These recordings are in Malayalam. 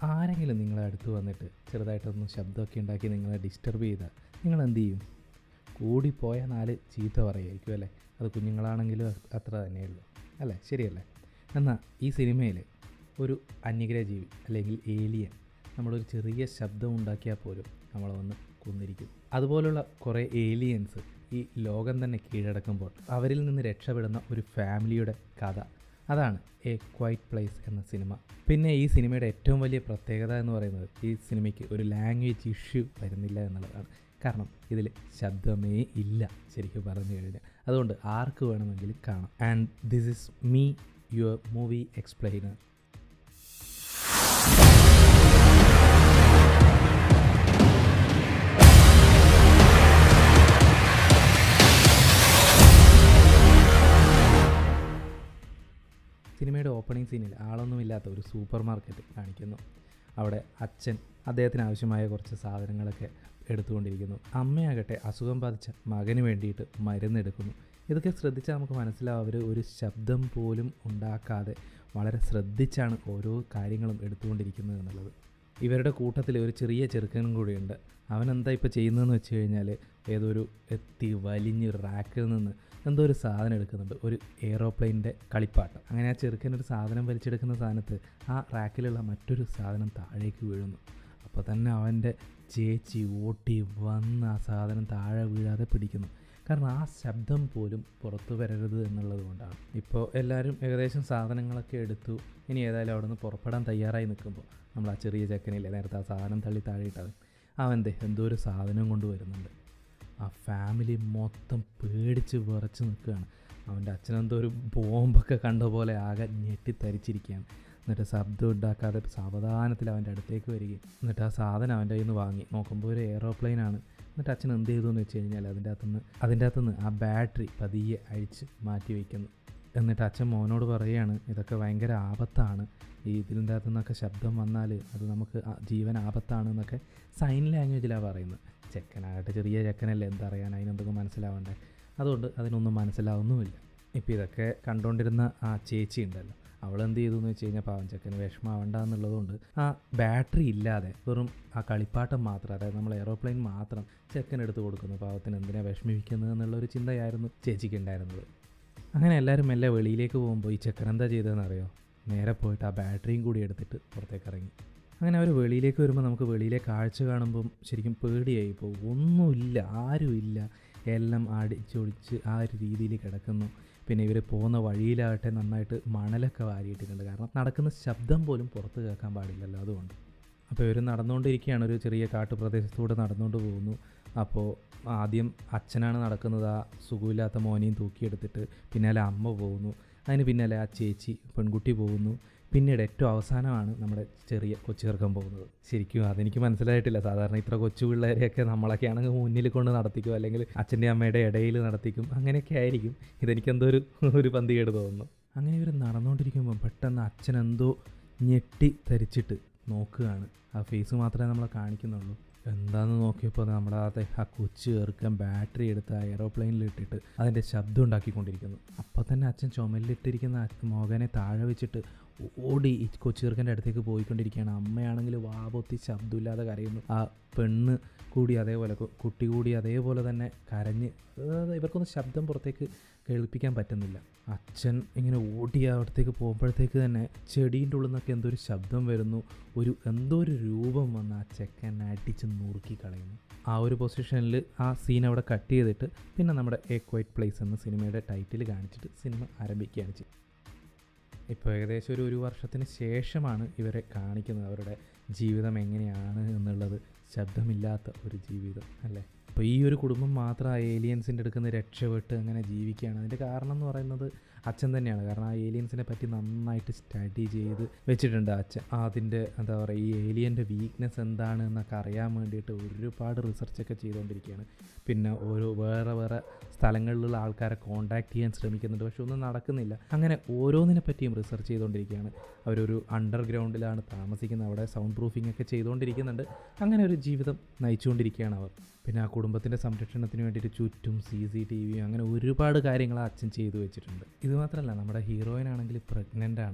ആരെങ്കിലും നിങ്ങളെ അടുത്ത് വന്നിട്ട് ചെറുതായിട്ടൊന്ന് ശബ്ദമൊക്കെ ഉണ്ടാക്കി നിങ്ങളെ ഡിസ്റ്റർബ് ചെയ്താൽ നിങ്ങൾ എന്ത് ചെയ്യും കൂടിപ്പോയ നാല് ചീത്ത പറയുമായിരിക്കും അല്ലേ അത് കുഞ്ഞുങ്ങളാണെങ്കിലും അത്ര തന്നെയുള്ളൂ അല്ലേ ശരിയല്ലേ എന്നാൽ ഈ സിനിമയിൽ ഒരു അന്യഗ്രഹ ജീവി അല്ലെങ്കിൽ ഏലിയൻ നമ്മളൊരു ചെറിയ ശബ്ദം ഉണ്ടാക്കിയാൽ പോലും നമ്മളെ വന്ന് കൊന്നിരിക്കും അതുപോലുള്ള കുറേ ഏലിയൻസ് ഈ ലോകം തന്നെ കീഴടക്കുമ്പോൾ അവരിൽ നിന്ന് രക്ഷപ്പെടുന്ന ഒരു ഫാമിലിയുടെ കഥ അതാണ് എ ക്വൈറ്റ് പ്ലേസ് എന്ന സിനിമ പിന്നെ ഈ സിനിമയുടെ ഏറ്റവും വലിയ പ്രത്യേകത എന്ന് പറയുന്നത് ഈ സിനിമയ്ക്ക് ഒരു ലാംഗ്വേജ് ഇഷ്യൂ വരുന്നില്ല എന്നുള്ളതാണ് കാരണം ഇതിൽ ശബ്ദമേ ഇല്ല ശരിക്കും പറഞ്ഞു കഴിഞ്ഞാൽ അതുകൊണ്ട് ആർക്ക് വേണമെങ്കിലും കാണാം and this is me your movie explainer സിനിമയുടെ ഓപ്പണിംഗ് സീനിൽ ആളൊന്നുമില്ലാത്ത ഒരു സൂപ്പർ മാർക്കറ്റ് കാണിക്കുന്നു അവിടെ അച്ഛൻ അദ്ദേഹത്തിന് ആവശ്യമായ കുറച്ച് സാധനങ്ങളൊക്കെ എടുത്തുകൊണ്ടിരിക്കുന്നു അമ്മയാകട്ടെ അസുഖം ബാധിച്ച മകന് വേണ്ടിയിട്ട് മരുന്നെടുക്കുന്നു ഇതൊക്കെ ശ്രദ്ധിച്ചാൽ നമുക്ക് മനസ്സിലാവും അവർ ഒരു ശബ്ദം പോലും ഉണ്ടാക്കാതെ വളരെ ശ്രദ്ധിച്ചാണ് ഓരോ കാര്യങ്ങളും എടുത്തുകൊണ്ടിരിക്കുന്നത് എന്നുള്ളത് ഇവരുടെ കൂട്ടത്തിൽ ഒരു ചെറിയ ചെറുക്കനും കൂടിയുണ്ട് അവൻ എന്താ ഇപ്പോൾ ചെയ്യുന്നതെന്ന് വെച്ച് കഴിഞ്ഞാൽ ഏതൊരു എത്തി വലിഞ്ഞൊരു റാക്കിൽ നിന്ന് എന്തോ ഒരു സാധനം എടുക്കുന്നുണ്ട് ഒരു എയ്റോപ്ലെയിൻ്റെ കളിപ്പാട്ടം അങ്ങനെ ആ ചെറുക്കനൊരു സാധനം വലിച്ചെടുക്കുന്ന സാധനത്ത് ആ റാക്കിലുള്ള മറ്റൊരു സാധനം താഴേക്ക് വീഴുന്നു അപ്പോൾ തന്നെ അവൻ്റെ ചേച്ചി ഓട്ടി വന്ന് ആ സാധനം താഴെ വീഴാതെ പിടിക്കുന്നു കാരണം ആ ശബ്ദം പോലും പുറത്തു വരരുത് എന്നുള്ളത് കൊണ്ടാണ് ഇപ്പോൾ എല്ലാവരും ഏകദേശം സാധനങ്ങളൊക്കെ എടുത്തു ഇനി ഏതായാലും അവിടെ നിന്ന് പുറപ്പെടാൻ തയ്യാറായി നിൽക്കുമ്പോൾ നമ്മൾ ആ ചെറിയ ചെക്കനില്ലേ നേരത്തെ ആ സാധനം തള്ളി താഴെ ഇട്ടത് അവൻ ദേ എന്തോ ഒരു സാധനം കൊണ്ടുവരുന്നുണ്ട് ആ ഫാമിലി മൊത്തം പേടിച്ച് വിറച്ച് നിൽക്കുകയാണ് അവൻ്റെ അച്ഛനെന്തോ ഒരു ബോംബൊക്കെ കണ്ട പോലെ ആകെ ഞെട്ടിത്തരിച്ചിരിക്കുകയാണ് എന്നിട്ട് ശബ്ദം ഉണ്ടാക്കാതെ സാവധാനത്തിൽ അവൻ്റെ അടുത്തേക്ക് വരികയും എന്നിട്ട് ആ സാധനം അവൻ്റെ കയ്യിൽ നിന്ന് വാങ്ങി നോക്കുമ്പോൾ ഒരു എയറോപ്ലെയിനാണ് എന്നിട്ട് അച്ഛൻ എന്ത് ചെയ്തു എന്ന് വെച്ച് കഴിഞ്ഞാൽ അതിൻ്റെ അകത്തുനിന്ന് അതിൻ്റെ അകത്തുനിന്ന് ആ ബാറ്ററി പതിയെ അഴിച്ച് മാറ്റി വയ്ക്കുന്നു എന്നിട്ട് അച്ഛൻ മോനോട് പറയുകയാണ് ഇതൊക്കെ ഭയങ്കര ആപത്താണ് ഈ ഇതിൻ്റെ അകത്തു നിന്നൊക്കെ ശബ്ദം വന്നാൽ അത് നമുക്ക് ആ ജീവൻ ആപത്താണ് എന്നൊക്കെ സൈൻ ലാംഗ്വേജിലാണ് പറയുന്നത് ചെക്കനാകട്ടെ ചെറിയ ചെക്കനല്ലേ എന്താ അറിയാൻ അതിനെന്തൊക്കെ മനസ്സിലാവണ്ടേ അതുകൊണ്ട് അതിനൊന്നും മനസ്സിലാവുന്നുമില്ല ഇപ്പോൾ ഇതൊക്കെ കണ്ടുകൊണ്ടിരുന്ന ആ ചേച്ചി ഉണ്ടല്ലോ അവൾ എന്ത് ചെയ്തു എന്ന് വെച്ച് കഴിഞ്ഞാൽ പാവം ചെക്കന് വിഷമാവണ്ട എന്നുള്ളതുകൊണ്ട് ആ ബാറ്ററി ഇല്ലാതെ വെറും ആ കളിപ്പാട്ടം മാത്രം അതായത് നമ്മൾ എയറോപ്ലെയിൻ മാത്രം ചെക്കൻ എടുത്ത് കൊടുക്കുന്നു പാവത്തിന് എന്തിനാണ് വിഷമിപ്പിക്കുന്നത് എന്നുള്ള ഒരു ചിന്തയായിരുന്നു ചേച്ചിക്ക് ഉണ്ടായിരുന്നത് അങ്ങനെ എല്ലാവരും മെല്ലെ വെളിയിലേക്ക് പോകുമ്പോൾ ഈ ചെക്കൻ എന്താ ചെയ്തതെന്ന് അറിയോ നേരെ പോയിട്ട് ആ ബാറ്ററിയും കൂടി എടുത്തിട്ട് പുറത്തേക്ക് ഇറങ്ങി അങ്ങനെ അവർ വെളിയിലേക്ക് വരുമ്പോൾ നമുക്ക് വെളിയിലെ കാഴ്ച കാണുമ്പം ശരിക്കും പേടിയായി പോകും ഒന്നുമില്ല ആരുമില്ല എല്ലാം അടിച്ചൊടിച്ച് ആ ഒരു രീതിയിൽ കിടക്കുന്നു പിന്നെ ഇവർ പോകുന്ന വഴിയിലാകട്ടെ നന്നായിട്ട് മണലൊക്കെ വാരിയിട്ടിട്ടുണ്ട് കാരണം നടക്കുന്ന ശബ്ദം പോലും പുറത്ത് കേൾക്കാൻ പാടില്ലല്ലോ അതുകൊണ്ട് അപ്പോൾ ഇവർ നടന്നുകൊണ്ടിരിക്കുകയാണ് ഒരു ചെറിയ കാട്ടുപ്രദേശത്തൂടെ നടന്നുകൊണ്ട് പോകുന്നു അപ്പോൾ ആദ്യം അച്ഛനാണ് നടക്കുന്നത് ആ സുഖമില്ലാത്ത മോനെയും തൂക്കിയെടുത്തിട്ട് പിന്നാലെ അമ്മ പോകുന്നു അതിന് പിന്നാലെ ആ ചേച്ചി പെൺകുട്ടി പോകുന്നു പിന്നീട് ഏറ്റവും അവസാനമാണ് നമ്മുടെ ചെറിയ കൊച്ചു ചെറുക്കൻ പോകുന്നത് ശരിക്കും അതെനിക്ക് മനസ്സിലായിട്ടില്ല സാധാരണ ഇത്ര കൊച്ചു പിള്ളേരെയൊക്കെ നമ്മളൊക്കെ ആണെങ്കിൽ മുന്നിൽ കൊണ്ട് നടത്തിക്കും അല്ലെങ്കിൽ അച്ഛൻ്റെ അമ്മയുടെ ഇടയിൽ നടത്തിക്കും അങ്ങനെയൊക്കെ ആയിരിക്കും ഇതെനിക്ക് എന്തോ ഒരു ഒരു പന്തികേട് തോന്നുന്നു അങ്ങനെ ഇവർ നടന്നുകൊണ്ടിരിക്കുമ്പോൾ പെട്ടെന്ന് അച്ഛൻ എന്തോ ഞെട്ടി ധരിച്ചിട്ട് നോക്കുകയാണ് ആ ഫേസ് മാത്രമേ നമ്മളെ കാണിക്കുന്നുള്ളൂ എന്താണെന്ന് നോക്കിയപ്പോൾ നമ്മുടെ അകത്തെ ആ കൊച്ചു ചേർക്കാൻ ബാറ്ററി എടുത്ത് ആ എയറോപ്ലെയിനിൽ ഇട്ടിട്ട് അതിൻ്റെ ശബ്ദം ഉണ്ടാക്കിക്കൊണ്ടിരിക്കുന്നു അപ്പോൾ തന്നെ അച്ഛൻ ചുമലിലിട്ടിരിക്കുന്ന ആ മോഹനെ താഴെ വെച്ചിട്ട് ഓടി ഈ കൊച്ചീർക്കൻ്റെ അടുത്തേക്ക് പോയിക്കൊണ്ടിരിക്കുകയാണ് അമ്മയാണെങ്കിൽ വാപൊത്തി ശബ്ദമില്ലാതെ കരയുന്നു ആ പെണ്ണ് കൂടി അതേപോലെ കു- കുട്ടി കൂടി അതേപോലെ തന്നെ കരഞ്ഞ് അതായത് ഇവർക്കൊന്നും ശബ്ദം പുറത്തേക്ക് കേൾപ്പിക്കാൻ പറ്റുന്നില്ല അച്ഛൻ ഇങ്ങനെ ഓടി അവിടത്തേക്ക് പോകുമ്പോഴത്തേക്ക് തന്നെ ചെടീൻ്റെ ഉള്ളിൽ നിന്നൊക്കെ എന്തോ ഒരു ശബ്ദം വരുന്നു ഒരു എന്തോ ഒരു രൂപം വന്ന് ആ ചെക്കൻ അടിച്ച് നുറുക്കി കളയുന്നു ആ ഒരു പൊസിഷനിൽ ആ സീൻ അവിടെ കട്ട് ചെയ്തിട്ട് പിന്നെ നമ്മുടെ എ ക്വൈറ്റ് പ്ലേസ് എന്ന സിനിമയുടെ ടൈറ്റിൽ കാണിച്ചിട്ട് സിനിമ ആരംഭിക്കുകയാണ് ചെയ്തത് ഇപ്പോൾ ഏകദേശം ഒരു ഒരു വർഷത്തിന് ശേഷമാണ് ഇവരെ കാണിക്കുന്നത് അവരുടെ ജീവിതം എങ്ങനെയാണ് എന്നുള്ളത് ശബ്ദമില്ലാത്ത ഒരു ജീവിതം അല്ലേ അപ്പോൾ ഈ ഒരു കുടുംബം മാത്രം ആ ഏലിയൻസിൻ്റെ അടുക്കുന്ന രക്ഷപ്പെട്ട് അങ്ങനെ ജീവിക്കുകയാണ് അതിൻ്റെ കാരണം എന്ന് പറയുന്നത് അച്ഛൻ തന്നെയാണ് കാരണം ആ ഏലിയൻസിനെ പറ്റി നന്നായിട്ട് സ്റ്റഡി ചെയ്ത് വെച്ചിട്ടുണ്ട് അച്ഛൻ അതിൻ്റെ എന്താ പറയുക ഈ ഏലിയൻ്റെ വീക്ക്നെസ് എന്താണ് എന്നൊക്കെ അറിയാൻ വേണ്ടിയിട്ട് ഒരുപാട് റിസർച്ചൊക്കെ ചെയ്തുകൊണ്ടിരിക്കുകയാണ് പിന്നെ ഓരോ വേറെ വേറെ സ്ഥലങ്ങളിലുള്ള ആൾക്കാരെ കോൺടാക്ട് ചെയ്യാൻ ശ്രമിക്കുന്നുണ്ട് പക്ഷെ ഒന്നും നടക്കുന്നില്ല അങ്ങനെ ഓരോന്നിനെ പറ്റിയും റിസർച്ച് ചെയ്തുകൊണ്ടിരിക്കുകയാണ് അവരൊരു അണ്ടർഗ്രൗണ്ടിലാണ് താമസിക്കുന്നത് അവിടെ സൗണ്ട് പ്രൂഫിംഗ് ഒക്കെ ചെയ്തുകൊണ്ടിരിക്കുന്നുണ്ട് അങ്ങനെ ഒരു ജീവിതം നയിച്ചുകൊണ്ടിരിക്കുകയാണ് അവർ പിന്നെ ആ കുടുംബത്തിൻ്റെ സംരക്ഷണത്തിന് വേണ്ടിയിട്ട് ചുറ്റും സി സി ടി വിയും അങ്ങനെ ഒരുപാട് കാര്യങ്ങൾ ആ അച്ഛൻ ചെയ്തു വെച്ചിട്ടുണ്ട് ഇത് മാത്രമല്ല നമ്മുടെ ഹീറോയിൻ ആണെങ്കിൽ പ്രഗ്നൻ്റ് ആണ്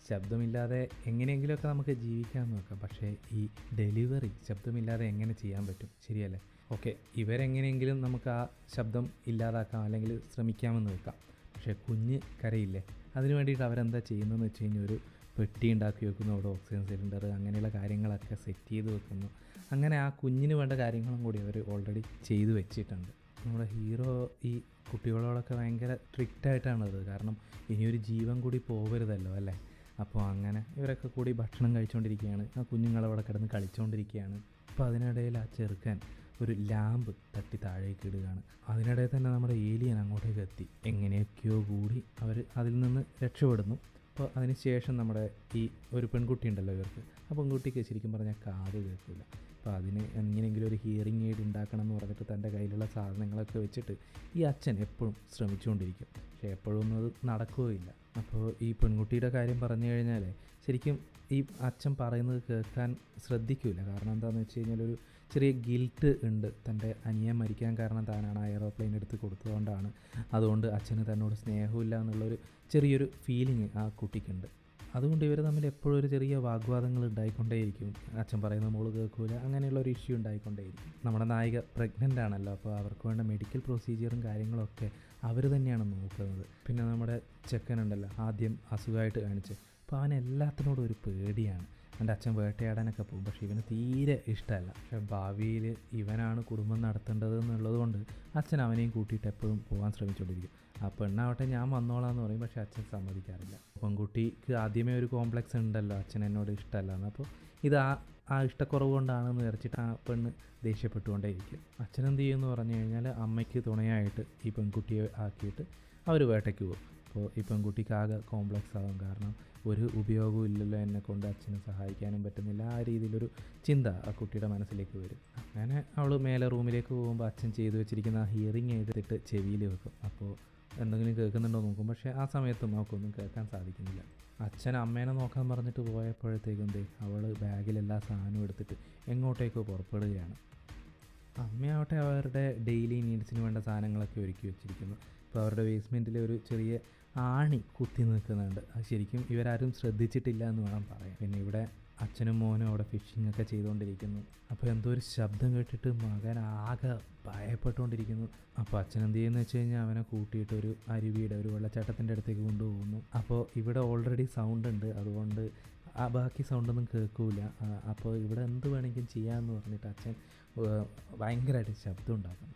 ശബ്ദമില്ലാതെ എങ്ങനെയെങ്കിലുമൊക്കെ നമുക്ക് ജീവിക്കാമെന്ന് നോക്കാം പക്ഷേ ഈ ഡെലിവറി ശബ്ദമില്ലാതെ എങ്ങനെ ചെയ്യാൻ പറ്റും ശരിയല്ലേ ഓക്കെ ഇവരെങ്ങനെയെങ്കിലും നമുക്ക് ആ ശബ്ദം ഇല്ലാതാക്കാം അല്ലെങ്കിൽ ശ്രമിക്കാമെന്ന് വെക്കാം പക്ഷേ കുഞ്ഞ് കരയില്ലേ അതിന് വേണ്ടിയിട്ട് അവരെന്താ ചെയ്യുന്നതെന്ന് വെച്ച് കഴിഞ്ഞാൽ ഒരു പെട്ടി ഉണ്ടാക്കി വെക്കുന്നു അവിടെ ഓക്സിജൻ സിലിണ്ടർ അങ്ങനെയുള്ള കാര്യങ്ങളൊക്കെ സെറ്റ് ചെയ്ത് വെക്കുന്നു അങ്ങനെ ആ കുഞ്ഞിന് വേണ്ട കാര്യങ്ങളും കൂടി അവർ ഓൾറെഡി ചെയ്തു വെച്ചിട്ടുണ്ട് നമ്മുടെ ഹീറോ ഈ കുട്ടികളോടൊക്കെ ഭയങ്കര സ്ട്രിക്റ്റ് ആയിട്ടാണത് കാരണം ഇനിയൊരു ജീവൻ കൂടി പോകരുതല്ലോ അല്ലേ അപ്പോൾ അങ്ങനെ ഇവരൊക്കെ കൂടി ഭക്ഷണം കഴിച്ചുകൊണ്ടിരിക്കുകയാണ് ആ കുഞ്ഞുങ്ങളവിടെ കിടന്ന് കളിച്ചുകൊണ്ടിരിക്കുകയാണ് അപ്പോൾ അതിനിടയിൽ ആ ചെറുക്കൻ ഒരു ലാമ്പ് തട്ടി താഴേക്ക് ഇടുകയാണ് അതിനിടയിൽ തന്നെ നമ്മുടെ ഏലിയൻ അങ്ങോട്ടേക്ക് എത്തി എങ്ങനെയൊക്കെയോ കൂടി അവർ അതിൽ നിന്ന് രക്ഷപ്പെടുന്നു അപ്പോൾ അതിന് ശേഷം നമ്മുടെ ഈ ഒരു പെൺകുട്ടി ഉണ്ടല്ലോ ഇവർക്ക് ആ പെൺകുട്ടിക്ക് ശരിക്കും പറഞ്ഞാൽ കാത് കേൾക്കില്ല അപ്പോൾ അതിന് എങ്ങനെയെങ്കിലും ഒരു ഹിയറിംഗ് എയ്ഡ് ഉണ്ടാക്കണം എന്ന് പറഞ്ഞിട്ട് തൻ്റെ കയ്യിലുള്ള സാധനങ്ങളൊക്കെ വെച്ചിട്ട് ഈ അച്ഛൻ എപ്പോഴും ശ്രമിച്ചുകൊണ്ടിരിക്കും പക്ഷേ എപ്പോഴും ഒന്നും അത് നടക്കുകയില്ല അപ്പോൾ ഈ പെൺകുട്ടിയുടെ കാര്യം പറഞ്ഞു കഴിഞ്ഞാൽ ശരിക്കും ഈ അച്ഛൻ പറയുന്നത് കേൾക്കാൻ ശ്രദ്ധിക്കില്ല കാരണം എന്താണെന്ന് വെച്ച് കഴിഞ്ഞാൽ ഒരു ചെറിയ ഗിൽട്ട് ഉണ്ട് തൻ്റെ അനിയൻ മരിക്കാൻ കാരണം താനാണ് ആ എയറോപ്ലെയിൻ എടുത്ത് കൊടുത്തതുകൊണ്ടാണ് അതുകൊണ്ട് അച്ഛന് തന്നോട് സ്നേഹമില്ല എന്നുള്ളൊരു ചെറിയൊരു ഫീലിംഗ് ആ കുട്ടിക്കുണ്ട് അതുകൊണ്ട് ഇവർ തമ്മിൽ എപ്പോഴും ഒരു ചെറിയ വാഗ്വാദങ്ങൾ ഉണ്ടായിക്കൊണ്ടേയിരിക്കും അച്ഛൻ പറയുന്ന മോള് കേൾക്കൂല അങ്ങനെയുള്ള ഒരു ഇഷ്യൂ ഉണ്ടായിക്കൊണ്ടേയിരിക്കും നമ്മുടെ നായിക പ്രഗ്നൻ്റ് ആണല്ലോ അപ്പോൾ അവർക്ക് വേണ്ട മെഡിക്കൽ പ്രൊസീജിയറും കാര്യങ്ങളൊക്കെ അവർ തന്നെയാണ് നോക്കുന്നത് പിന്നെ നമ്മുടെ ചെക്കനുണ്ടല്ലോ ആദ്യം അസുഖമായിട്ട് കാണിച്ച് അപ്പോൾ അവൻ എല്ലാത്തിനോടും ഒരു പേടിയാണ് എൻ്റെ അച്ഛൻ വേട്ടയാടാനൊക്കെ പോകും പക്ഷേ ഇവന് തീരെ ഇഷ്ടമല്ല പക്ഷേ ഭാവിയിൽ ഇവനാണ് കുടുംബം നടത്തേണ്ടത് എന്നുള്ളത് കൊണ്ട് അച്ഛൻ അവനെയും കൂട്ടിയിട്ട് എപ്പോഴും പോകാൻ ശ്രമിച്ചുകൊണ്ടിരിക്കും ആ പെണ്ണാവട്ടെ ഞാൻ വന്നോളാം എന്ന് പറയും പക്ഷേ അച്ഛൻ സമ്മതിക്കാറില്ല പെൺകുട്ടിക്ക് ആദ്യമേ ഒരു കോംപ്ലക്സ് ഉണ്ടല്ലോ അച്ഛൻ എന്നോട് ഇഷ്ടമല്ല എന്ന് അപ്പോൾ ഇത് ആ ആ ഇഷ്ടക്കുറവ് കൊണ്ടാണെന്ന് വിചാരിച്ചിട്ട് ആ പെണ്ണ് ദേഷ്യപ്പെട്ടുകൊണ്ടേയിരിക്കും അച്ഛനെന്ത് ചെയ്യുമെന്ന് പറഞ്ഞു കഴിഞ്ഞാൽ അമ്മയ്ക്ക് തുണയായിട്ട് ഈ പെൺകുട്ടിയെ ആക്കിയിട്ട് അവർ വേട്ടയ്ക്ക് പോകും അപ്പോൾ ഈ പെൺകുട്ടിക്ക് ആകെ കോംപ്ലക്സ് ആകും കാരണം ഒരു ഉപയോഗവും ഇല്ലല്ലോ എന്നെ കൊണ്ട് അച്ഛനെ സഹായിക്കാനും പറ്റുന്നില്ല ആ രീതിയിലൊരു ചിന്ത ആ കുട്ടിയുടെ മനസ്സിലേക്ക് വരും അങ്ങനെ അവൾ മേലെ റൂമിലേക്ക് പോകുമ്പോൾ അച്ഛൻ ചെയ്തു വെച്ചിരിക്കുന്ന ആ ഹിയറിങ് എടുത്തിട്ട് ചെവിയിൽ വെക്കും അപ്പോൾ എന്തെങ്കിലും കേൾക്കുന്നുണ്ടോ നോക്കും പക്ഷേ ആ സമയത്തും അവൾക്കൊന്നും കേൾക്കാൻ സാധിക്കുന്നില്ല അച്ഛൻ അമ്മേനെ നോക്കാൻ പറഞ്ഞിട്ട് പോയപ്പോഴത്തേക്കും ദേ അവൾ ബാഗിൽ എല്ലാ സാധനവും എടുത്തിട്ട് എങ്ങോട്ടേക്കോ പുറപ്പെടുകയാണ് അമ്മയാവട്ടെ അവരുടെ ഡെയിലി നീഡ്സിന് വേണ്ട സാധനങ്ങളൊക്കെ ഒരുക്കി വെച്ചിരിക്കുന്നു ഇപ്പോൾ അവരുടെ ബേസ്മെൻറ്റിൽ ഒരു ചെറിയ ആണി കുത്തി നിൽക്കുന്നുണ്ട് അത് ശരിക്കും ഇവരാരും ശ്രദ്ധിച്ചിട്ടില്ല എന്ന് വേണം പറയാം പിന്നെ ഇവിടെ അച്ഛനും മോനും അവിടെ ഫിഷിംഗ് ഒക്കെ ചെയ്തുകൊണ്ടിരിക്കുന്നു അപ്പോൾ എന്തോ ഒരു ശബ്ദം കേട്ടിട്ട് മകൻ ആകെ ഭയപ്പെട്ടുകൊണ്ടിരിക്കുന്നു അപ്പോൾ അച്ഛൻ എന്ത് ചെയ്യുന്നു വെച്ച് കഴിഞ്ഞാൽ അവനെ കൂട്ടിയിട്ട് ഒരു അരുവിയുടെ ഒരു വെള്ളച്ചാട്ടത്തിൻ്റെ അടുത്തേക്ക് കൊണ്ടുപോകുന്നു അപ്പോൾ ഇവിടെ ഓൾറെഡി സൗണ്ട് ഉണ്ട് അതുകൊണ്ട് ആ ബാക്കി സൗണ്ടൊന്നും കേൾക്കൂല ആ, അപ്പോൾ ഇവിടെ എന്ത് വേണമെങ്കിലും ചെയ്യാമെന്ന് പറഞ്ഞിട്ട് അച്ഛൻ ഏർ, ഭയങ്കരമായിട്ട് ശബ്ദം ഉണ്ടാക്കുന്നു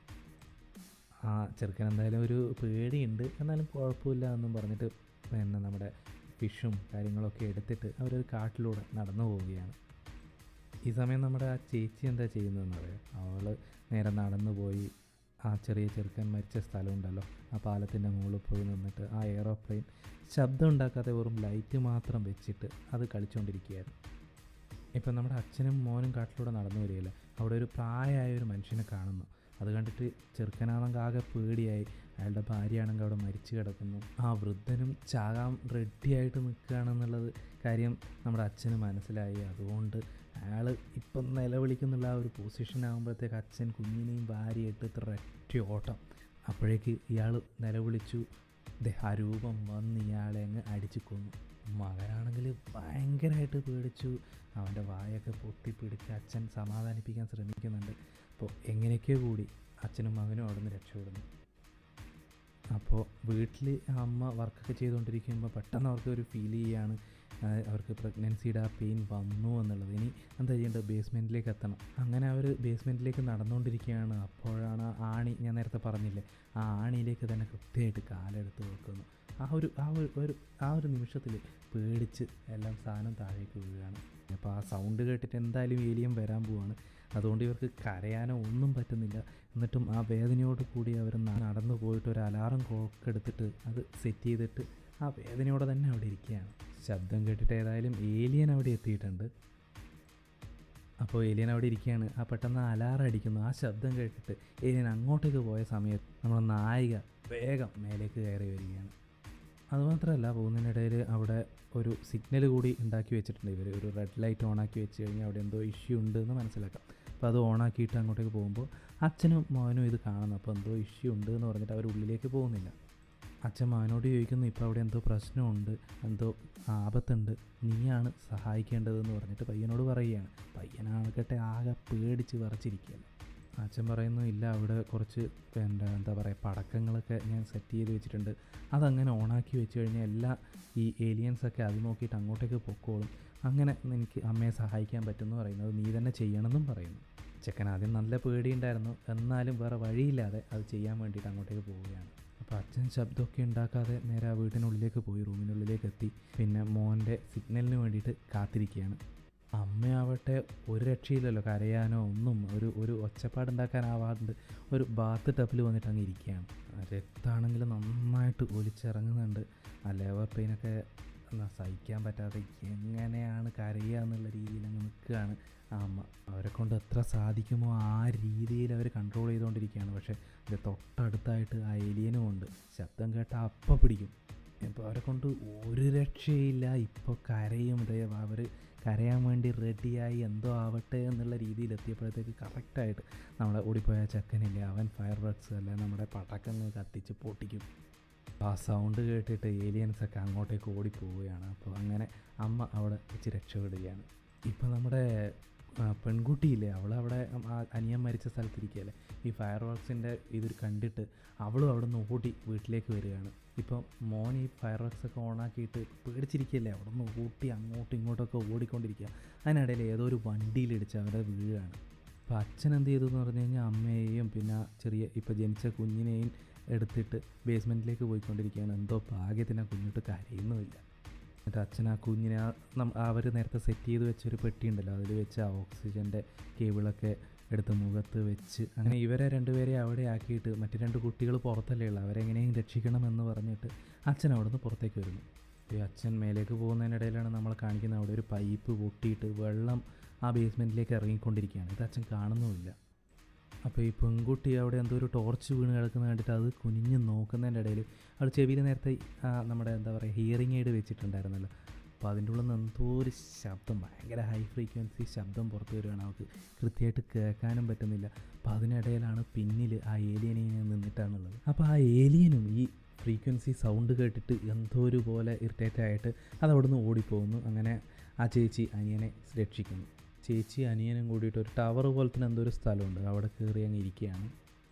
ആ ചെറുക്കൻ എന്തായാലും ഒരു പേടിയുണ്ട് എന്നാലും കുഴപ്പമില്ല എന്നും പറഞ്ഞിട്ട് പിന്നെ നമ്മുടെ ഫിഷും കാര്യങ്ങളൊക്കെ എടുത്തിട്ട് അവരൊരു കാട്ടിലൂടെ നടന്നു പോവുകയാണ് ഈ സമയം നമ്മുടെ ആ ചേച്ചി എന്താ ചെയ്യുന്നതെന്ന് അറിയാം അവൾ നേരെ നടന്നു പോയി ആ ചെറിയ ചെറുക്കൻ മരിച്ച സ്ഥലമുണ്ടല്ലോ ആ പാലത്തിൻ്റെ മുകളിൽ പോയി നിന്നിട്ട് ആ എയറോപ്ലെയിൻ ശബ്ദം ഉണ്ടാക്കാതെ വെറും ലൈറ്റ് മാത്രം വെച്ചിട്ട് അത് കളിച്ചുകൊണ്ടിരിക്കുകയായിരുന്നു ഇപ്പം നമ്മുടെ അച്ഛനും മോനും കാട്ടിലൂടെ നടന്നു വരികയില്ല അവിടെ ഒരു പ്രായമായ ഒരു മനുഷ്യനെ കാണുന്നു അത് കണ്ടിട്ട് ചെറുക്കനാണെങ്കിൽ ആകെ പേടിയായി അയാളുടെ ഭാര്യയാണെങ്കിൽ അവിടെ മരിച്ചു കിടക്കുന്നു ആ വൃദ്ധനും ചാകാൻ റെഡിയായിട്ട് നിൽക്കുകയാണെന്നുള്ളത് കാര്യം നമ്മുടെ അച്ഛന് മനസ്സിലായി അതുകൊണ്ട് അയാൾ ഇപ്പം നിലവിളിക്കുന്നുള്ള ആ ഒരു പൊസിഷൻ ആകുമ്പോഴത്തേക്ക് അച്ഛൻ കുഞ്ഞിനെയും ഭാര്യയായിട്ട് ഇത്ര ഒറ്റ ഓട്ടം അപ്പോഴേക്ക് ഇയാൾ നിലവിളിച്ചു ദേ ആ രൂപം വന്ന് ഇയാളെ അങ്ങ് അടിച്ചു കൊന്നു മകനാണെങ്കിൽ ഭയങ്കരമായിട്ട് പേടിച്ചു അവൻ്റെ വായൊക്കെ പൊട്ടിപ്പിടിച്ച് അച്ഛൻ സമാധാനിപ്പിക്കാൻ ശ്രമിക്കുന്നുണ്ട് അപ്പോൾ എങ്ങനെയൊക്കെയോ കൂടി അച്ഛനും മകനും അവിടെ നിന്ന് രക്ഷപ്പെടുന്നു അപ്പോൾ വീട്ടിൽ അമ്മ വർക്കൊക്കെ ചെയ്തുകൊണ്ടിരിക്കുമ്പോൾ പെട്ടെന്ന് അവർക്ക് ഒരു ഫീൽ ചെയ്യുകയാണ് ആ, അവർക്ക് പ്രഗ്നൻസിയുടെ ആ പെയിൻ വന്നു എന്നുള്ളത് ഇനി എന്താ ചെയ്യേണ്ടത് ബേസ്മെൻറ്റിലേക്ക് എത്തണം അങ്ങനെ അവർ ബേസ്മെൻറ്റിലേക്ക് നടന്നുകൊണ്ടിരിക്കുകയാണ് അപ്പോഴാണ് ആ ആണി ഞാൻ നേരത്തെ പറഞ്ഞില്ലേ ആ ആണിയിലേക്ക് തന്നെ കൃത്യമായിട്ട് കാലെടുത്ത് വെക്കുന്നു ആ ഒരു ആ ഒരു ഒരു ആ ഒരു നിമിഷത്തിൽ പേടിച്ച് എല്ലാം സാധനം താഴേക്ക് വീഴുകയാണ് അപ്പോൾ ആ സൗണ്ട് കേട്ടിട്ട് എന്തായാലും ഏലിയം വരാൻ പോവാണ് അതുകൊണ്ട് ഇവർക്ക് കരയാനോ ഒന്നും പറ്റുന്നില്ല എന്നിട്ടും ആ വേദനയോട് കൂടി അവർ നടന്നു പോയിട്ട് ഒരു അലാറം ക്ലോക്ക് എടുത്തിട്ട് അത് സെറ്റ് ചെയ്തിട്ട് ആ വേദനയോടെ തന്നെ അവിടെ ഇരിക്കുകയാണ് ശബ്ദം കേട്ടിട്ട് ഏതായാലും ഏലിയൻ അവിടെ എത്തിയിട്ടുണ്ട് അപ്പോൾ ഏലിയൻ അവിടെ ഇരിക്കുകയാണ് ആ പെട്ടെന്ന് അലാറം അടിക്കുന്നു ആ ശബ്ദം കേട്ടിട്ട് ഏലിയൻ അങ്ങോട്ടേക്ക് പോയ സമയത്ത് നമ്മുടെ നായിക വേഗം മേലേക്ക് കയറി വരികയാണ് അതുമാത്രമല്ല പോകുന്നതിനിടയിൽ അവിടെ ഒരു സിഗ്നൽ കൂടി ഉണ്ടാക്കി വെച്ചിട്ടുണ്ട് ഇവർ ഒരു റെഡ് ലൈറ്റ് ഓണാക്കി വെച്ച് കഴിഞ്ഞാൽ അവിടെ എന്തോ ഇഷ്യൂ ഉണ്ട് എന്ന് മനസ്സിലാക്കാം അപ്പോൾ അത് ഓണാക്കിയിട്ട് അങ്ങോട്ടേക്ക് പോകുമ്പോൾ അച്ഛനും മോനും ഇത് കാണുന്നു അപ്പോൾ എന്തോ ഇഷ്യൂ ഉണ്ട് എന്ന് പറഞ്ഞിട്ട് അവർ ഉള്ളിലേക്ക് പോകുന്നില്ല അച്ഛൻ മകനോട് ചോദിക്കുന്നു ഇപ്പോൾ അവിടെ എന്തോ പ്രശ്നമുണ്ട് എന്തോ ആപത്തുണ്ട് നീയാണ് സഹായിക്കേണ്ടതെന്ന് പറഞ്ഞിട്ട് പയ്യനോട് പറയുകയാണ് പയ്യനാകട്ടെ ആകെ പേടിച്ച് വിറച്ചിരിക്കുകയല്ലേ അച്ഛൻ പറയുന്നു ഇല്ല അവിടെ കുറച്ച് എന്താ എന്താ പറയുക പടക്കങ്ങളൊക്കെ ഞാൻ സെറ്റ് ചെയ്ത് വെച്ചിട്ടുണ്ട് അതങ്ങനെ ഓണാക്കി വെച്ച് കഴിഞ്ഞാൽ എല്ലാ ഈ ഏലിയൻസൊക്കെ അത് നോക്കിയിട്ട് അങ്ങോട്ടേക്ക് പൊക്കോളും അങ്ങനെ എനിക്ക് അമ്മയെ സഹായിക്കാൻ പറ്റുമെന്ന് പറയുന്നത് നീ തന്നെ ചെയ്യണമെന്നും പറയുന്നു ചെക്കൻ ആദ്യം നല്ല പേടിയുണ്ടായിരുന്നു എന്നാലും വേറെ വഴിയില്ലാതെ അത് ചെയ്യാൻ വേണ്ടിയിട്ട് അങ്ങോട്ടേക്ക് പോവുകയാണ് അപ്പോൾ അച്ഛൻ ശബ്ദമൊക്കെ ഉണ്ടാക്കാതെ നേരെ ആ വീട്ടിനുള്ളിലേക്ക് പോയി റൂമിനുള്ളിലേക്ക് എത്തി പിന്നെ മോൻ്റെ സിഗ്നലിന് വേണ്ടിയിട്ട് കാത്തിരിക്കുകയാണ് അമ്മയാവട്ടെ ഒരു രക്ഷയില്ലല്ലോ കരയാനോ ഒന്നും ഒരു ഒരു ഒച്ചപ്പാടുണ്ടാക്കാനാവാണ്ട് ഒരു ബാത്ത് ടബിൽ വന്നിട്ട് അങ്ങ് ഇരിക്കുകയാണ് രക്തമാണെങ്കിൽ നന്നായിട്ട് ഒലിച്ചിറങ്ങുന്നുണ്ട് ആ ലേബർ പെയിനൊക്കെ എന്നാ സഹിക്കാൻ പറ്റാതെ എങ്ങനെയാണ് കരയുക എന്നുള്ള രീതിയിൽ അങ്ങ് നിൽക്കുകയാണ് ആ അമ്മ അവരെ കൊണ്ട് എത്ര സാധിക്കുമോ ആ രീതിയിൽ അവർ കൺട്രോൾ ചെയ്തുകൊണ്ടിരിക്കുകയാണ് പക്ഷേ ഇത് തൊട്ടടുത്തായിട്ട് ആ എലിയനും ഉണ്ട് ശബ്ദം കേട്ടാൽ അപ്പം പിടിക്കും ഇപ്പോൾ അവരെ കൊണ്ട് ഒരു രക്ഷയില്ല ഇപ്പോൾ കരയും ഇതേ അവർ കരയാൻ വേണ്ടി റെഡിയായി എന്തോ ആവട്ടെ എന്നുള്ള രീതിയിൽ എത്തിയപ്പോഴത്തേക്ക് കറക്റ്റായിട്ട് നമ്മുടെ ഓടിപ്പോയ ചെക്കനില്ലേ അവൻ ഫയർ വർക്ക്സ് അല്ലെ നമ്മുടെ പടക്കങ്ങൾ കത്തിച്ച് പൊട്ടിക്കും ആ സൗണ്ട് കേട്ടിട്ട് ഏലിയൻസ് ഒക്കെ അങ്ങോട്ടേക്ക് ഓടിപ്പോവുകയാണ് അപ്പോൾ അങ്ങനെ അമ്മ അവിടെ വെച്ച് രക്ഷപ്പെടുകയാണ് ഇപ്പോൾ നമ്മുടെ ആ, പെൺകുട്ടിയില്ലേ അവൾ അവിടെ ആ അനിയൻ മരിച്ച സ്ഥലത്തിരിക്കുകയല്ലേ ഈ ഫയർ വർക്സിൻ്റെ ഇത് കണ്ടിട്ട് അവളും അവിടെ നിന്ന് ഓടി വീട്ടിലേക്ക് വരികയാണ് ഇപ്പോൾ മോൻ ഈ ഫയർ വർക്സ് ഒക്കെ ഓണാക്കിയിട്ട് പേടിച്ചിരിക്കുകയല്ലേ അവിടെ നിന്ന് ഓട്ടി അങ്ങോട്ടും ഇങ്ങോട്ടൊക്കെ ഓടിക്കൊണ്ടിരിക്കുക അതിനിടയിൽ ഏതോ ഒരു വണ്ടിയിലിടിച്ച് അവിടെ വീഴുകയാണ് അപ്പോൾ അച്ഛൻ എന്ത് ചെയ്തു എന്ന് പറഞ്ഞു കഴിഞ്ഞാൽ അമ്മയെയും പിന്നെ ചെറിയ ഇപ്പോൾ ജനിച്ച കുഞ്ഞിനെയും എടുത്തിട്ട് ബേസ്മെൻറ്റിലേക്ക് പോയിക്കൊണ്ടിരിക്കുകയാണ് എന്തോ ഭാഗ്യത്തിന് ആ കുഞ്ഞിട്ട് കരയുന്നുമില്ല എന്നിട്ട് അച്ഛൻ ആ കുഞ്ഞിനെ അവർ നേരത്തെ സെറ്റ് ചെയ്ത് വെച്ചൊരു പെട്ടി ഉണ്ടല്ലോ അതിൽ വെച്ച് ആ ഓക്സിജൻ്റെ കേബിളൊക്കെ എടുത്ത് മുഖത്ത് വെച്ച് അങ്ങനെ ഇവരെ രണ്ടുപേരെ അവിടെ ആക്കിയിട്ട് മറ്റു രണ്ട് കുട്ടികൾ പുറത്തല്ലേ ഉള്ളൂ അവരെങ്ങനെയും രക്ഷിക്കണമെന്ന് പറഞ്ഞിട്ട് അച്ഛൻ അവിടെ നിന്ന് പുറത്തേക്ക് വരുന്നു ഈ അച്ഛൻ മേലേക്ക് പോകുന്നതിനിടയിലാണ് നമ്മൾ കാണിക്കുന്നത് അവിടെ ഒരു പൈപ്പ് പൊട്ടിയിട്ട് വെള്ളം ആ ബേസ്മെൻറ്റിലേക്ക് ഇറങ്ങിക്കൊണ്ടിരിക്കുകയാണ് ഇത് അച്ഛൻ കാണുന്നുമില്ല അപ്പോൾ ഈ പെൺകുട്ടി അവിടെ എന്തോ ഒരു ടോർച്ച് വീണ് കിടക്കുന്ന കണ്ടിട്ട് അത് കുനിഞ്ഞ് നോക്കുന്നതിൻ്റെ ഇടയിൽ അവൾ ചെവിയിൽ നേരത്തെ ആ, നമ്മുടെ എന്താ പറയുക ഹിയറിംഗ് എയ്ഡ് വെച്ചിട്ടുണ്ടായിരുന്നല്ലോ അപ്പോൾ അതിൻ്റെ ഉള്ളിൽ നിന്ന് എന്തോ ഒരു ശബ്ദം ഭയങ്കര ഹൈ ഫ്രീക്വൻസി ശബ്ദം പുറത്ത് വരികയാണ് അവൾക്ക് കൃത്യമായിട്ട് കേൾക്കാനും പറ്റുന്നില്ല അപ്പോൾ അതിനിടയിലാണ് പിന്നിൽ ആ ഏലിയനെ നിന്നിട്ടാണുള്ളത് അപ്പോൾ ആ ഏലിയനും ഈ ഫ്രീക്വൻസി സൗണ്ട് കേട്ടിട്ട് എന്തോ ഒരു പോലെ ഇറിറ്റേറ്റ് ആയിട്ട് അത് അവിടെ നിന്ന് ഓടിപ്പോകുന്നു അങ്ങനെ ആ ചേച്ചി അനിയനെ രക്ഷിക്കുന്നു ചേച്ചി അനിയനും കൂടിയിട്ട് ഒരു ടവർ പോലത്തെ എന്തോ ഒരു സ്ഥലമുണ്ട് അവിടെ കയറി അങ്ങ് ഇരിക്കുകയാണ്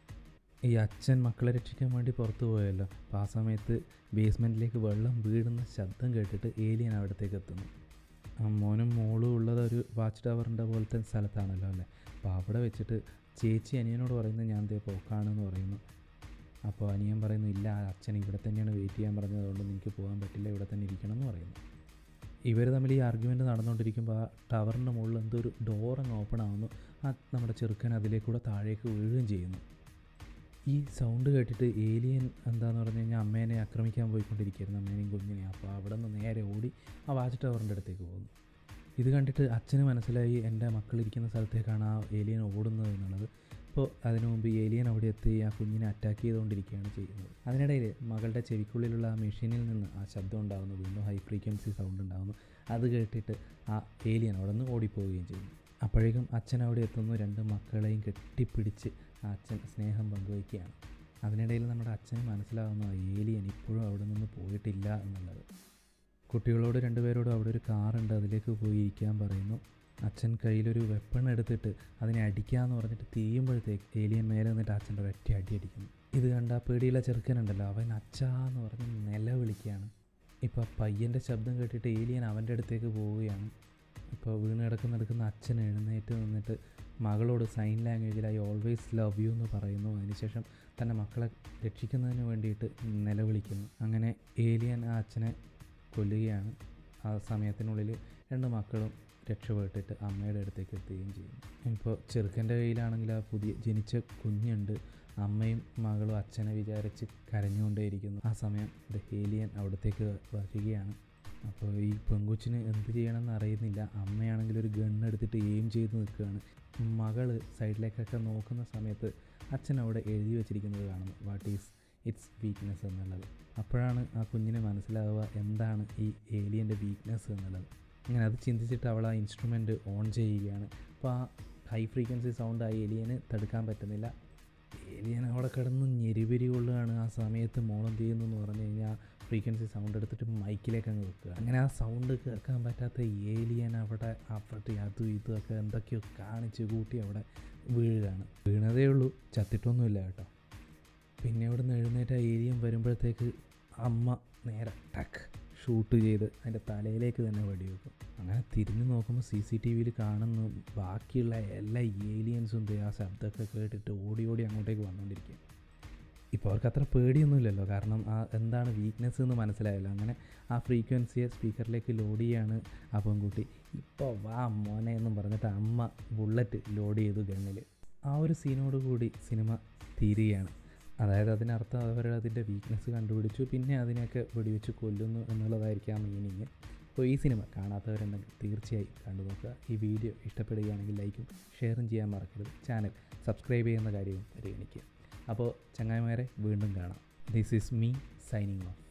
ഈ അച്ഛൻ മക്കളെ രക്ഷിക്കാൻ വേണ്ടി പുറത്തു പോയല്ലോ അപ്പോൾ ആ സമയത്ത് ബേസ്മെൻറ്റിലേക്ക് വെള്ളം വീഴുന്ന ശബ്ദം കേട്ടിട്ട് ഏലിയൻ അവിടത്തേക്ക് എത്തുന്നു ആ മോനും മോളും ഉള്ളത് ഒരു വാച്ച് ടവറിൻ്റെ പോലത്തെ സ്ഥലത്താണല്ലോ അല്ലേ അപ്പോൾ അവിടെ വെച്ചിട്ട് ചേച്ചി അനിയനോട് പറയുന്നത് ഞാൻ ദേ പോക്കാണെന്ന് പറയുന്നു അപ്പോൾ അനിയൻ പറയുന്നു ഇല്ല ആ അച്ഛൻ ഇവിടെ തന്നെയാണ് വെയിറ്റ് ചെയ്യാൻ പറഞ്ഞത് അതുകൊണ്ട് നിങ്ങൾക്ക് പോകാൻ പറ്റില്ല ഇവിടെ തന്നെ ഇരിക്കണം എന്ന് പറയുന്നു ഇവർ തമ്മിൽ ഈ ആർഗ്യുമെൻ്റ് നടന്നുകൊണ്ടിരിക്കുമ്പോൾ ആ ടവറിൻ്റെ മുകളിൽ എന്തോ ഒരു ഡോർ അങ്ങ് ഓപ്പൺ ആവുന്നു ആ നമ്മുടെ ചെറുക്കൻ അതിലേക്കൂടെ താഴേക്ക് വീഴുകയും ചെയ്യുന്നു ഈ സൗണ്ട് കേട്ടിട്ട് ഏലിയൻ എന്താന്ന് പറഞ്ഞു കഴിഞ്ഞാൽ അമ്മേനെ ആക്രമിക്കാൻ പോയിക്കൊണ്ടിരിക്കുകയായിരുന്നു അമ്മേനെയും കുഞ്ഞിനെയും അപ്പോൾ അവിടെ നിന്ന് നേരെ ഓടി ആ വാച്ച് ടവറിൻ്റെ അടുത്തേക്ക് പോകുന്നു ഇത് കണ്ടിട്ട് അച്ഛന് മനസ്സിലായി എൻ്റെ മക്കളിരിക്കുന്ന സ്ഥലത്തേക്കാണ് ആ ഏലിയൻ ഓടുന്നത് എന്നുള്ളത് അപ്പോൾ അതിനു മുമ്പ് ഈ ഏലിയൻ അവിടെ എത്തി ആ കുഞ്ഞിനെ അറ്റാക്ക് ചെയ്തുകൊണ്ടിരിക്കുകയാണ് ചെയ്യുന്നത് അതിനിടയിൽ മകളുടെ ചെവിക്കുള്ളിലുള്ള ആ മെഷീനിൽ നിന്ന് ആ ശബ്ദം ഉണ്ടാകുന്നു വീണ്ടും ഹൈ ഫ്രീക്വൻസി സൗണ്ട് ഉണ്ടാകുന്നു അത് കേട്ടിട്ട് ആ ഏലിയൻ അവിടെ നിന്ന് ഓടിപ്പോവുകയും ചെയ്യുന്നു അപ്പോഴേക്കും അച്ഛൻ അവിടെ എത്തുന്നു രണ്ട് മക്കളെയും കെട്ടിപ്പിടിച്ച് ആ അച്ഛൻ സ്നേഹം പങ്കുവയ്ക്കുകയാണ് അതിനിടയിൽ നമ്മുടെ അച്ഛന് മനസ്സിലാവുന്നു ആ ഏലിയൻ ഇപ്പോഴും അവിടെ നിന്ന് പോയിട്ടില്ല എന്നുള്ളത് കുട്ടികളോട് രണ്ടുപേരോടും അവിടെ ഒരു കാറുണ്ട് അതിലേക്ക് പോയി ഇരിക്കാൻ പറയുന്നു അച്ഛൻ കയ്യിലൊരു വെപ്പൺ എടുത്തിട്ട് അതിനെ അടിക്കാമെന്ന് പറഞ്ഞിട്ട് തിരിയുമ്പോഴത്തേക്ക് ഏലിയൻ മേലെ നിന്നിട്ട് അച്ഛൻ്റെ ഒരൊറ്റ അടി അടിക്കുന്നു ഇത് കണ്ട ആ പേടിയുള്ള ചെറുക്കനുണ്ടല്ലോ അവൻ അച്ഛാന്ന് പറഞ്ഞ് നിലവിളിക്കുകയാണ് ഇപ്പോൾ പയ്യൻ്റെ ശബ്ദം കേട്ടിട്ട് ഏലിയൻ അവൻ്റെ അടുത്തേക്ക് പോവുകയാണ് ഇപ്പോൾ വീണ് കിടക്കുന്ന എടുക്കുന്ന അച്ഛൻ എഴുന്നേറ്റ് നിന്നിട്ട് മകളോട് സൈൻ ലാംഗ്വേജിൽ ഐ ഓൾവേസ് ലവ് യു എന്ന് പറയുന്നു അതിനുശേഷം തൻ്റെ മക്കളെ രക്ഷിക്കുന്നതിന് വേണ്ടിയിട്ട് നിലവിളിക്കുന്നു അങ്ങനെ ഏലിയൻ ആ അച്ഛനെ കൊല്ലുകയാണ് ആ സമയത്തിനുള്ളിൽ രണ്ട് മക്കളും രക്ഷപ്പെട്ടിട്ട് അമ്മയുടെ അടുത്തേക്ക് എത്തുകയും ചെയ്യുന്നു ഇപ്പോൾ ചെറുക്കൻ്റെ കയ്യിലാണെങ്കിൽ ആ പുതിയ ജനിച്ച കുഞ്ഞുണ്ട് അമ്മയും മകളും അച്ഛനെ വിചാരിച്ച് കരഞ്ഞുകൊണ്ടേയിരിക്കുന്നു ആ സമയം ദ ഹേലിയൻ അവിടത്തേക്ക് വരികയാണ് അപ്പോൾ ഈ പെങ്കൊച്ചിന് എന്ത് ചെയ്യണമെന്ന് അറിയുന്നില്ല അമ്മയാണെങ്കിൽ ഒരു ഗണ്ണ് എടുത്തിട്ട് എയിം ചെയ്ത് നിൽക്കുകയാണ് മകള് സൈഡിലേക്കൊക്കെ നോക്കുന്ന സമയത്ത് അച്ഛൻ അവിടെ എഴുതി വെച്ചിരിക്കുന്നത് കാണുന്നു വാട്ട് ഈസ് ഇറ്റ്സ് വീക്ക്നെസ് എന്നുള്ളത് അപ്പോഴാണ് ആ കുഞ്ഞിന് മനസ്സിലാവുക എന്താണ് ഈ ഏലിയൻ്റെ വീക്ക്നെസ് എന്നുള്ളത് അങ്ങനെ അത് ചിന്തിച്ചിട്ട് അവൾ ആ ഇൻസ്ട്രുമെൻറ്റ് ഓൺ ചെയ്യുകയാണ് അപ്പോൾ ആ ഹൈ ഫ്രീക്വൻസി സൗണ്ട് ആ ഏലിയന് തടുക്കാൻ പറ്റുന്നില്ല ഏലിയൻ അവിടെ കിടന്ന് ഞെരിപെരി കൊള്ളുകയാണ് ആ സമയത്ത് മോളെന്ത് ചെയ്യുന്നു എന്ന് പറഞ്ഞു കഴിഞ്ഞാൽ ഫ്രീക്വൻസി സൗണ്ട് എടുത്തിട്ട് മൈക്കിലേക്ക് അങ്ങ് വെക്കുക അങ്ങനെ ആ സൗണ്ട് കേൾക്കാൻ പറ്റാത്ത ഏലിയൻ അവിടെ അവിടെ അതും ഇതും ഒക്കെ എന്തൊക്കെയോ കാണിച്ച് കൂട്ടി അവിടെ വീഴുകയാണ് വീണതേ ഉള്ളൂ ചത്തിട്ടൊന്നുമില്ല കേട്ടോ പിന്നെ ഇവിടെ നിന്ന് എഴുന്നേറ്റ് ആ ഏലിയൻ വരുമ്പോഴത്തേക്ക് അമ്മ നേരെ ടക്ക് ഷൂട്ട് ചെയ്ത് അതിൻ്റെ തലയിലേക്ക് തന്നെ വെടിവെക്കും അങ്ങനെ തിരിഞ്ഞു നോക്കുമ്പോൾ സി സി ടി വിയിൽ കാണുന്നു ബാക്കിയുള്ള എല്ലാ ഏലിയൻസും ദേ ആ ശബ്ദമൊക്കെ കേട്ടിട്ട് ഓടി ഓടി അങ്ങോട്ടേക്ക് വന്നുകൊണ്ടിരിക്കും ഇപ്പോൾ അവർക്ക് അത്ര പേടിയൊന്നുമില്ലല്ലോ കാരണം ആ എന്താണ് വീക്ക്നെസ് എന്ന് മനസ്സിലായല്ലോ അങ്ങനെ ആ ഫ്രീക്വൻസിയെ സ്പീക്കറിലേക്ക് ലോഡ് ചെയ്യാണ് ആ പെൺകുട്ടി ഇപ്പോൾ വാ മോനെ എന്നും പറഞ്ഞിട്ട് അമ്മ ബുള്ളറ്റ് ലോഡ് ചെയ്തു ഗണ്ണിൽ ആ ഒരു സീനോട് കൂടി സിനിമ തീരുകയാണ് അതായത് അതിനർത്ഥം അവർ അതിൻ്റെ വീക്ക്നെസ് കണ്ടുപിടിച്ചു പിന്നെ അതിനെയൊക്കെ വെടിവെച്ച് കൊല്ലുന്നു എന്നുള്ളതായിരിക്കും ആ മീനിങ് അപ്പോൾ ഈ സിനിമ കാണാത്തവരുണ്ടെങ്കിൽ തീർച്ചയായും കണ്ടു നോക്കുക ഈ വീഡിയോ ഇഷ്ടപ്പെടുകയാണെങ്കിൽ ലൈക്കും ഷെയറും ചെയ്യാൻ മറക്കരുത് ചാനൽ സബ്സ്ക്രൈബ് ചെയ്യുന്ന കാര്യവും പരിഗണിക്കുക അപ്പോൾ ചങ്ങായിമാരെ വീണ്ടും കാണാം this is me signing of